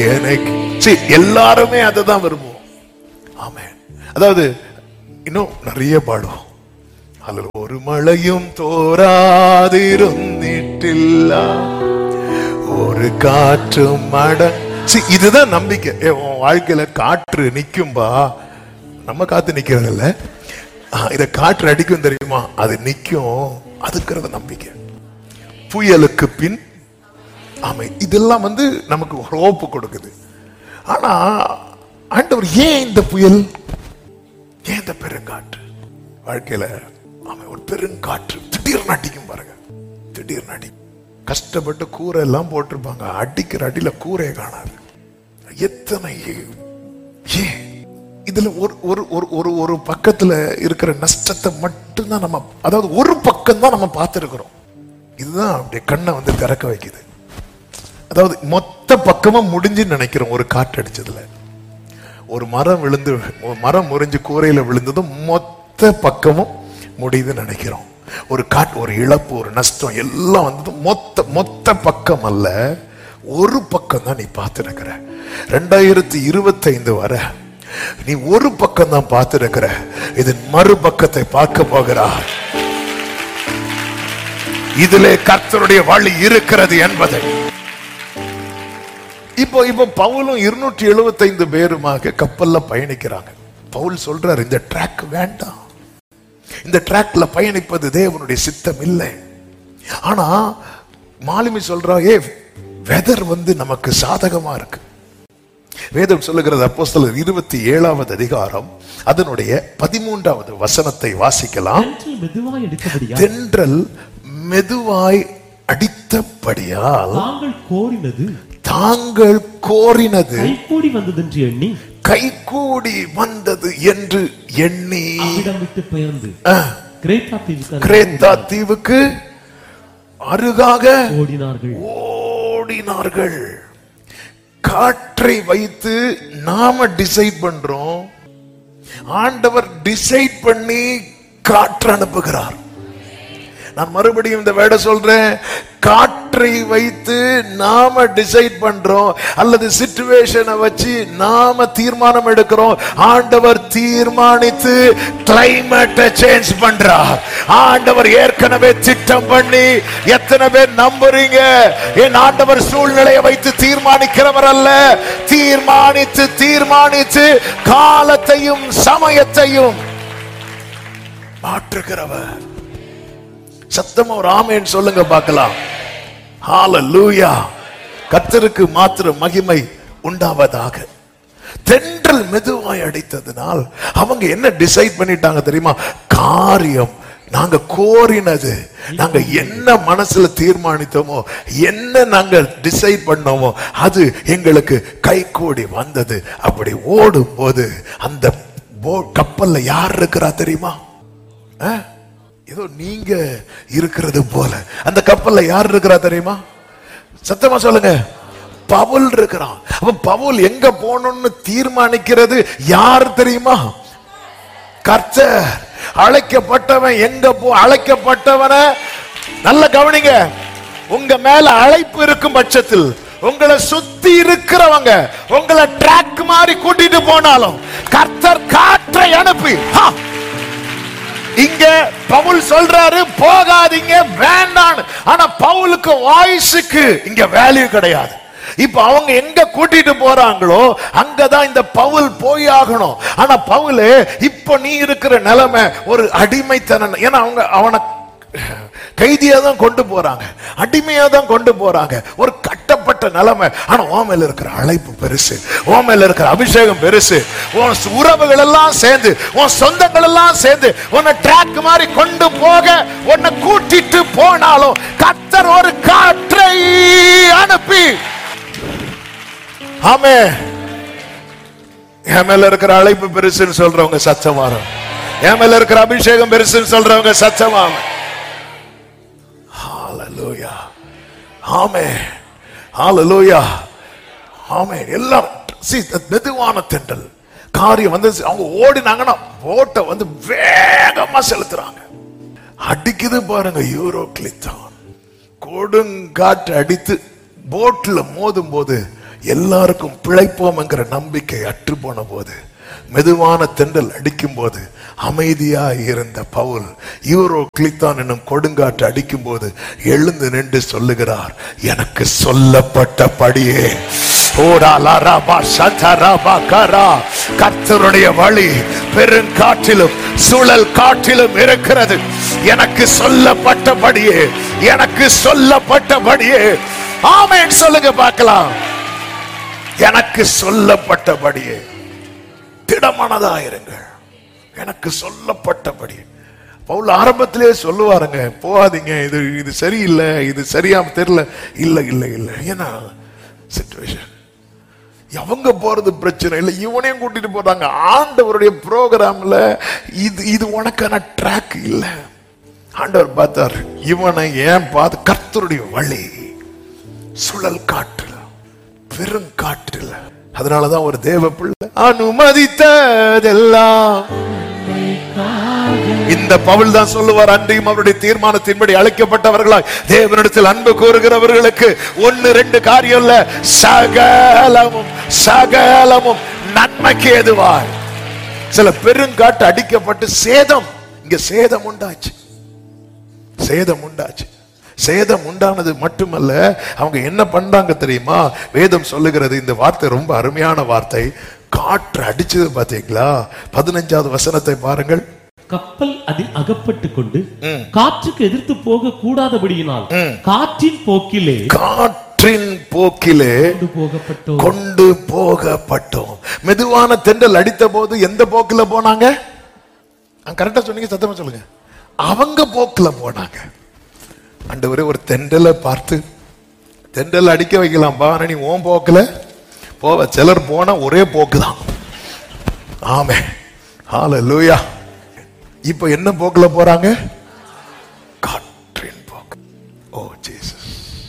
எனக்கு சரி எல்லாருமே அதை தான் விரும்புவோம் ஆமென் அதாவது இன்னும் நிறைய பாடுவோம் அதில் ஒரு மழையும் தோராதிருந்திட்டில்ல ஒரு காற்றும் மட சரி இதுதான் நம்பிக்கை ஏ, உன் வாழ்க்கையில காற்று நிக்கும்பா நம்ம காத்து நிக்கிறது இல்ல ஆ, இத காற்று அடிக்கும் தெரியுமா அது நிக்கும் அதுக்கிறது நம்பிக்கை புயலுக்கு பின் ஆமை இதெல்லாம் வந்து நமக்கு ஹோப்பு கொடுக்குது ஆனா ஆண்டவர் ஏன் இந்த புயல் ஏன் இந்த பெருங்காற்று வாழ்க்கையில ஆமை ஒரு பெருங்காற்று திடீர்னு அடிக்கும் பாருங்க திடீர்னு அடி கஷ்டப்பட்டு கூரை எல்லாம் போட்டிருப்பாங்க அடிக்கிற அடியில கூரையை காணாது எத்தனை ஏன் இதுல ஒரு ஒரு ஒரு ஒரு ஒரு பக்கத்துல இருக்கிற நஷ்டத்தை மட்டும்தான் நம்ம அதாவது ஒரு பக்கம் தான் நம்ம பார்த்துருக்கிறோம் இதுதான் அப்படியே கண்ணை வந்து திறக்க வைக்குது அதாவது மொத்த பக்கமும் முடிஞ்சுன்னு நினைக்கிறோம் ஒரு காற்று அடிச்சதுல ஒரு மரம் விழுந்து ஒரு மரம் முறிஞ்சு கூரையில விழுந்ததும் மொத்த பக்கமும் முடியுதுன்னு நினைக்கிறோம் ஒரு காட் ஒரு இழப்பு ஒரு நஷ்டம் எல்லாம் வந்தது மொத்த மொத்த பக்கம் அல்ல ஒரு பக்கம் தான் நீ பார்த்துருக்கிற ரெண்டாயிரத்தி இருபத்தைந்து வர நீ ஒரு பக்கம் தான் பார்த்துருக்கிற இதன் மறுபக்கத்தை பார்க்க போகிறார் இதிலே கர்த்தருடைய வழி இருக்கிறது என்பதை இப்போ இப்போ பவுலும் இருநூற்றி எழுபத்தைந்து பேருமாக கப்பல்ல பயணிக்கிறாங்க பவுல் சொல்றாரு இந்த ட்ராக் வேண்டாம் இந்த ட்ராக்ல பயணிப்பது தேவனுடைய சித்தம் இல்லை ஆனா மாலுமி சொல்றா ஏ வெதர் வந்து நமக்கு சாதகமா இருக்கு வேதம் சொல்லுகிறது அப்போஸ்தலர் இருபத்தி ஏழாவது அதிகாரம் அதனுடைய பதிமூன்றாவது வசனத்தை வாசிக்கலாம் தென்றல் மெதுவாய் அடித்தபடியா தென்றல் மெதுவாய் அடித்தபடியால் தாங்கள் கோரினது தாங்கள் கோரினது கைகூடி வந்ததென்று எண்ணி கைகூடி வந்தது என்று எண்ணி அவ்விடம் விட்டு பெயர்ந்து அஹ், கிரேத்தா தீவுக்கு கிரேத்தா தீவுக்கு அருகாக ஓடினார்கள் ஓடினார்கள் காற்றை வைத்து நாம டிசைட் பண்றோம் ஆண்டவர் டிசைட் பண்ணி காற்று அனுப்புகிறார் நான் மறுபடியும் இந்த வேட சொல்றேன் காற்றை வைத்து நாம டிசைட் பண்றோம் அல்லது சிச்சுவேஷனை வச்சு நாம தீர்மானம் எடுக்கிறோம் ஆண்டவர் தீர்மானித்து கிளைமேட்டை சேஞ்ச் பண்றார் ஆண்டவர் ஏற்கனவே திட்டம் பண்ணி எத்தனை பேர் நம்புறீங்க என் ஆண்டவர் சூழ்நிலையை வைத்து தீர்மானிக்கிறவர் அல்ல தீர்மானித்து தீர்மானித்து காலத்தையும் சமயத்தையும் மாற்றுகிறவர் சத்தமா ஒரு ஆமேன்னு சொல்லுங்க பார்க்கலாம் ஹalleluya கர்த்தருக்கு மாத்திர மகிமை உண்டாவதாக தென்றல் மெதுவாய் அடித்ததினால் அவங்க என்ன டிசைட் பண்ணிட்டாங்க தெரியுமா காரியம் நாங்க கோரினது நாங்க என்ன மனசுல தீர்மானித்தோமோ என்ன நாங்க டிசைட் பண்ணோமோ அது எங்களுக்கு கைகூடி வந்தது அப்படி ஓடும் போது அந்த போ- கப்பல்ல யார் இருக்கிறா தெரியுமா ஆ? ஏதோ நீங்க இருக்கிறது போல அந்த கப்பல்ல யார் இருக்கிறா தெரியுமா சத்தமா சொல்லுங்க பவுல் இருக்கிறான் அப்ப பவுல் எங்க போகணும்னு தீர்மானிக்கிறது யார் தெரியுமா கர்த்தர் அழைக்கப்பட்டவன் எங்க போ அழைக்கப்பட்டவன நல்ல கவனிங்க உங்க மேல அழைப்பு இருக்கும் பட்சத்தில் உங்களை சுத்தி இருக்கிறவங்க உங்களை ட்ராக் மாதிரி கூட்டிட்டு போனாலும் கர்த்தர் காற்றை அனுப்பி ஹா! இங்க பவுல் சொல்றாரு போகாதீங்க வேண்டான்னு ஆனா பவுலுக்கு வாய்ஸுக்கு இங்க வேல்யூ கிடையாது இப்ப அவங்க எங்க கூட்டிட்டு போறாங்களோ அங்கதான் இந்த பவுல் போய் ஆகணும் ஆனா பவுல் இப்ப நீ இருக்கிற நிலைமை ஒரு அடிமைத்தனம் ஏன்னா அவங்க அவனை கைதியா தான் கொண்டு போறாங்க அடிமையா தான் கொண்டு போறாங்க ஒரு கட்டப்பட்ட நிலைமை ஆனா உன் மேல இருக்கிற அழைப்பு பெருசு உன் மேல இருக்கிற அபிஷேகம் பெருசு உன் உறவுகள் எல்லாம் சேர்ந்து உன் சொந்தங்கள் எல்லாம் சேர்ந்து உன்னை ட்ராக் மாதிரி கொண்டு போக உன்னை கூட்டிட்டு போனாலும் கத்தர் ஒரு காற்றை அனுப்பி ஆமே என் மேல இருக்கிற அழைப்பு பெருசுன்னு சொல்றவங்க சத்தமாறும் என் மேல இருக்கிற அபிஷேகம் பெருசுன்னு சொல்றவங்க சத்தமாகும் ஹalleluya ஆமென் ஹalleluya ஆமென் எல்லாம் see the மெதுவான தென்றல் காரியம் வந்து அவங்க ஓடினாங்கன்னா போட்டை வந்து வேகமா செலுத்துறாங்க அடிக்குது பாருங்க யூரோ கிளித்தான் கொடுங்காற்று அடித்து போட்ல மோதும் போது எல்லாருக்கும் பிழைப்போம் என்கிற நம்பிக்கை அற்று போன போது மெதுவான தென்றல் அடிக்கும் போது அமைதியா இருந்த பவுல் யூரோ கிளித்தான் என்னும் கொடுங்காற்று அடிக்கும் போது எழுந்து நின்று சொல்லுகிறார் எனக்கு சொல்லப்பட்டபடியே ஓடாலாராபா சதராபா கரா கர்த்தருடைய வழி பெருங்காற்றிலும் சுழல் காற்றிலும் இருக்கிறது எனக்கு சொல்லப்பட்டபடியே எனக்கு சொல்லப்பட்டபடியே ஆமென் சொல்லுங்க பார்க்கலாம் எனக்கு சொல்லப்பட்டபடியே திடமனதாயிருங்கள் எனக்கு சொல்லப்பட்டபடி பவுல் ஆரம்பத்திலே சொல்லுவாருங்க போகாதீங்க இது இது சரியில்லை இது சரியாம தெரியல இல்ல இல்ல இல்ல ஏன்னா சிச்சுவேஷன் அவங்க போறது பிரச்சனை இல்லை இவனையும் கூட்டிட்டு போறாங்க ஆண்டவருடைய ப்ரோக்ராம்ல இது இது உனக்கான ட்ராக் இல்ல ஆண்டவர் பார்த்தார் இவனை ஏன் பார்த்து கர்த்தருடைய வழி சுழல் காற்றுல பெருங்காற்றுல அதனாலதான் ஒரு தேவ பிள்ளை அனுமதித்ததெல்லாம் இந்த பவுல் தான் சொல்லுவார் அன்றையும் அவருடைய தீர்மானத்தின்படி அழைக்கப்பட்டவர்களாய் தேவனிடத்தில் அன்பு கூறுகிறவர்களுக்கு ஒன்னு ரெண்டு காரியம் இல்ல சகலமும் சகலமும் நன்மைக்கு ஏதுவாய் சில பெருங்காட்டு அடிக்கப்பட்டு சேதம் இங்க சேதம் உண்டாச்சு சேதம் உண்டாச்சு சேதம் உண்டானது மட்டுமல்ல அவங்க என்ன பண்ணாங்க தெரியுமா வேதம் சொல்லுகிறது இந்த வார்த்தை ரொம்ப அருமையான வார்த்தை காற்று அடிச்சது பாத்தீங்களா பதினஞ்சாவது வசனத்தை பாருங்கள் கப்பல் அதில் அகப்பட்டுக் கொண்டு காற்றுக்கு எதிர்த்து போக கூடாதபடியினால் காற்றின் போக்கிலே காற்றின் போக்கிலே கொண்டு போகப்பட்டோம் கொண்டு போகப்பட்டோம் மெதுவான தென்றல் அடித்த போது எந்த போக்குல போனாங்க கரெக்டா சொன்னீங்க சத்தமா சொல்லுங்க அவங்க போக்குல போனாங்க ஆண்டவரே ஒரு தென்றலை பார்த்து தென்றல் அடிக்க வைக்கலாம் பா ஆனா நீ ஓன் போக்குல போவ சிலர் போனா ஒரே போக்கு தான் ஆமே ஹalleluya இப்போ என்ன போக்குல போறாங்க காற்றின் போக்கு ஓ ஜீசஸ்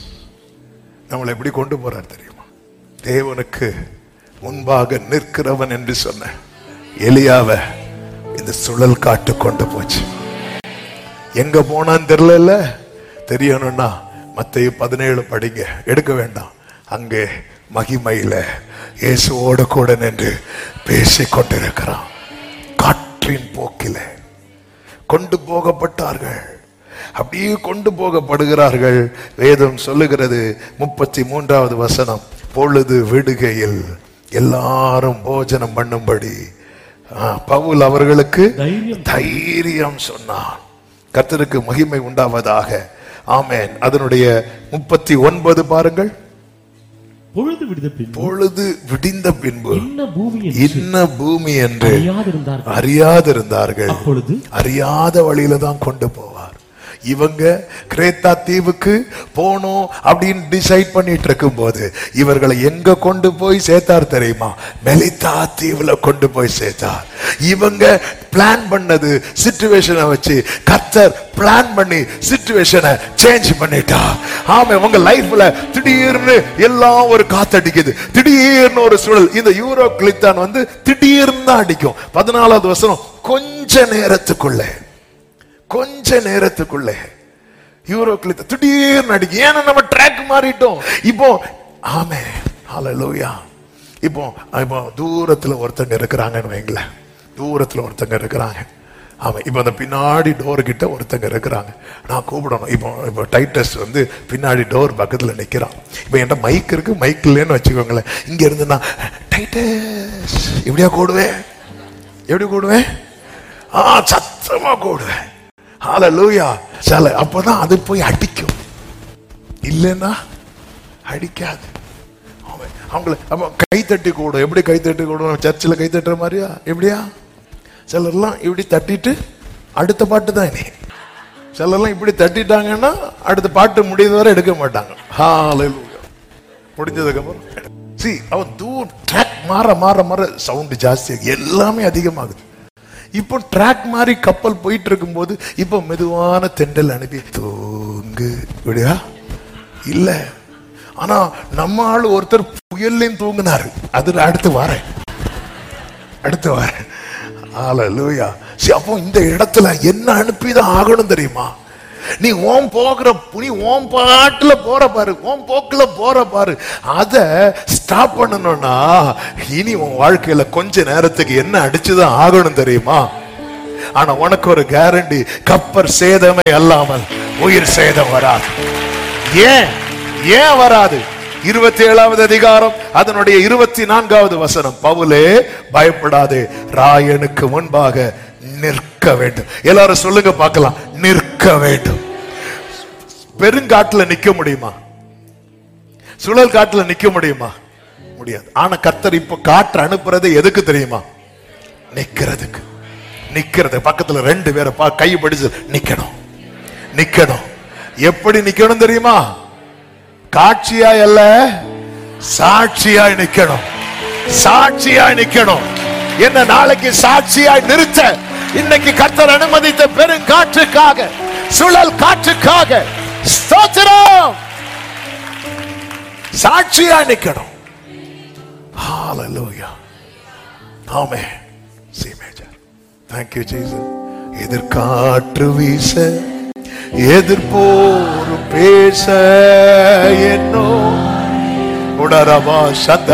நம்மளை எப்படி கொண்டு போறார் தெரியுமா தேவனுக்கு முன்பாக நிற்கிறவன் என்று சொன்ன எலியாவை இந்த சுழல் காட்டு கொண்டு போச்சு எங்க போனான்னு தெரியல தெரியணும்னா மத்திய பதினேழு படிங்க எடுக்க வேண்டாம் அங்கே மகிமையில இயேசுவோடு கூட நின்று பேசிக் கொண்டிருக்கிறான் காற்றின் போக்கில கொண்டு போகப்பட்டார்கள் அப்படியே கொண்டு போகப்படுகிறார்கள் வேதம் சொல்லுகிறது முப்பத்தி மூன்றாவது வசனம் பொழுது விடுகையில் எல்லாரும் போஜனம் பண்ணும்படி ஆ, பவுல் அவர்களுக்கு தைரியம் தைரியம் சொன்னான் கர்த்தருக்கு மகிமை உண்டாவதாக ஆமென் அதனுடைய முப்பத்தி ஒன்பது பாருங்கள் பொழுது விடுத பின் பொழுது விடிந்த பின்பு என்ன பூமி இன்ன பூமி என்று அறியாதிருந்தார்கள் அறியாதிருந்தார்கள் அப்பொழுது அறியாத வழியில தான் கொண்டு போவார் இவங்க கிரேத்தா தீவுக்கு போகணும் அப்படின்னு டிசைட் பண்ணிட்டு இருக்கும் போது இவர்களை எங்க கொண்டு போய் சேர்த்தார் தெரியுமா மெலித்தா தீவுல கொண்டு போய் சேர்த்தார் இவங்க பிளான் பண்ணது சிச்சுவேஷனை வச்சு கத்தர் பிளான் பண்ணி சிச்சுவேஷனை சேஞ்ச் பண்ணிட்டா ஆமா உங்க லைஃப்ல திடீர்னு எல்லாம் ஒரு காத்தடிக்குது திடீர்னு ஒரு சூழல் இந்த யூரோ கிளித்தான் வந்து திடீர்னு தான் அடிக்கும் பதினாலாவது வருஷம் கொஞ்ச நேரத்துக்குள்ள கொஞ்ச நேரத்துக்குள்ளே யூரோ கிளித்த திடீர்னு அடிக்கும் ஏன்னா நம்ம ட்ராக் மாறிட்டோம் இப்போ ஆமே ஹalleluya இப்போ இப்போ தூரத்துல ஒருத்தங்க இருக்கிறாங்கன்னு வைங்களேன் தூரத்துல ஒருத்தங்க இருக்கிறாங்க ஆமா இப்போ அந்த பின்னாடி டோர் கிட்ட ஒருத்தங்க இருக்கிறாங்க நான் கூப்பிடணும் இப்போ இப்போ டைட்டஸ் வந்து பின்னாடி டோர் பக்கத்துல நிக்கிறான் இப்போ என்கிட்ட மைக் இருக்கு மைக் இல்லைன்னு வச்சுக்கோங்களேன் இங்க இருந்து நான் டைட்டஸ் எப்படியா கூடுவேன் எப்படி கூடுவேன் ஆ சத்தமா கூடுவேன் ஹalleluya சில அப்பதான் அது போய் அடிக்கும் இல்லைன்னா அடிக்காது அவன் அவங்கள அப்ப கை தட்டி கூடும் எப்படி கை தட்டி கூடும் சர்ச்சில் கை தட்டுற மாதிரியா எப்படியா சிலர்லாம் இப்படி தட்டிட்டு அடுத்த பாட்டு தான் இனி சிலர்லாம் இப்படி தட்டிட்டாங்கன்னா அடுத்த பாட்டு முடியுது வரை எடுக்க மாட்டாங்க ஹalleluya முடிஞ்சதுக்கு அப்புறம் சி அவன் தூர் ட்ராக் மாற மாற மாற சவுண்ட் ஜாஸ்தி எல்லாமே அதிகமாகுது இப்போ ட்ராக் மாதிரி கப்பல் போயிட்டு இருக்கும்போது இப்போ மெதுவான தெண்டல் அனுப்பி தூங்கு விடியா இல்ல ஆனா நம்ம ஆள் ஒருத்தர் புயல்லையும் தூங்கினாரு அது அடுத்து வரேன் அடுத்து வரேன் ஹalleluya சரி அப்போ இந்த இடத்துல என்ன அனுப்பிதான் ஆகணும் தெரியுமா நீ ஓம் போகிற நீ ஓம் பாட்டுல போற பாரு ஓம் போக்குல போற பாரு அத ஸ்டாப் பண்ணணும்னா இனி உன் வாழ்க்கையில கொஞ்ச நேரத்துக்கு என்ன அடிச்சுதான் ஆகணும் தெரியுமா ஆனா உனக்கு ஒரு கேரண்டி கப்பர் சேதமே அல்லாமல் உயிர் சேதம் வராது ஏன் ஏன் வராது இருபத்தி ஏழாவது அதிகாரம் அதனுடைய இருபத்தி நான்காவது வசனம் பவுலே பயப்படாதே ராயனுக்கு முன்பாக நிற்க வேண்டும் எல்லாரும் சொல்லுங்க பார்க்கலாம் நிற்க வேண்டும் பெருங்காட்டுல நிக்க முடியுமா சுழல் காட்டுல நிக்க முடியுமா முடியாது ஆனா கர்த்தர் இப்ப காற்று அனுப்புறது எதுக்கு தெரியுமா நிக்கிறதுக்கு நிக்கிறது பக்கத்துல ரெண்டு பேரை பா கை பிடிச்சு நிக்கணும் நிக்கணும் எப்படி நிக்கணும் தெரியுமா காட்சியாய் அல்ல சாட்சியாய் நிக்கணும் சாட்சியாய் நிக்கணும் என்ன நாளைக்கு சாட்சியாய் நிறுத்த இன்னைக்கு கர்த்தர் அனுமதித்த பெருங்காற்றுக்காக சுழல் காற்றுக்காக ஸ்தோத்திரம் சாட்சியாய் நிக்கணும் Hallelujah. Amen. C major. Thank you, Jesus. எதிர்காற்று வீச எதிர்போர் பேச என்னோ உடரவா சந்த